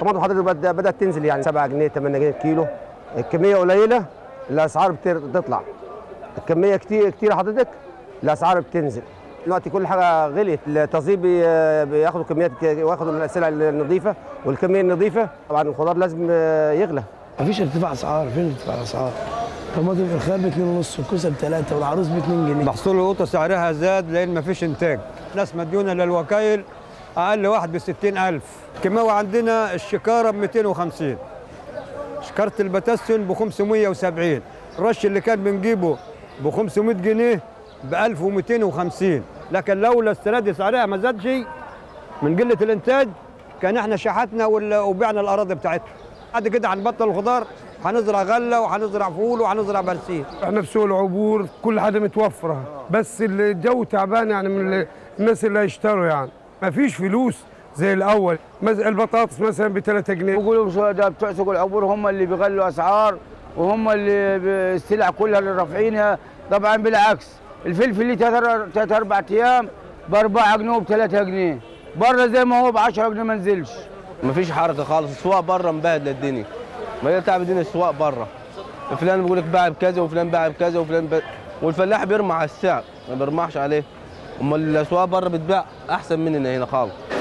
الطماطم حضرتك بدأ- بدات تنزل يعني 7 جنيه 8 جنيه الكيلو الكميه قليله الاسعار بتر- بتطلع الكميه كتير كتير حضرتك الاسعار بتنزل دلوقتي كل حاجه غليت التصدير بي- بياخدوا كميات وياخدوا من السلع النظيفه والكميه النظيفه طبعا الخضار لازم آه، يغلى مفيش ارتفاع اسعار فين ارتفاع اسعار طماطم الخيار ب 2.5 والكوسه ب 3 والعروس ب 2 جنيه محصول القوطة سعرها زاد لأن مفيش إنتاج ناس مديونة للوكايل أقل واحد ب 60000 الكيماوي عندنا الشكارة ب 250 شكارة البتسن ب 570 الرش اللي كان بنجيبه ب 500 جنيه ب 1250 لكن لولا السنة دي سعرها ما زادش من قلة الإنتاج كان احنا شحتنا وال- وبعنا الأراضي بتاعتنا بعد كده هنبطل الخضار هنزرع غلة وهنزرع فول وهنزرع برسيم احنا في سوق العبور كل حاجه متوفره بس الجو تعبان يعني من ال- الناس اللي هيشتروا يعني ما فيش فلوس زي الاول مز- البطاطس مثلا ب 3 جنيه بيقولوا شو ده بتوع سوق العبور هم اللي بيغلوا اسعار وهم اللي ب- السلع كلها اللي رافعينها طبعا بالعكس الفلفل اللي ثلاث اربع ايام ب 4 جنيه وب 3 جنيه بره زي ما هو ب 10 جنيه ما نزلش مفيش حركه خالص السواق بره مبهدل الدنيا ما هي تعب الدنيا السواق بره فلان بيقول لك باع بكذا وفلان باع بكذا وفلان ب... والفلاح بيرمى على السعر ما بيرمحش عليه امال الاسواق بره بتبيع احسن مننا هنا خالص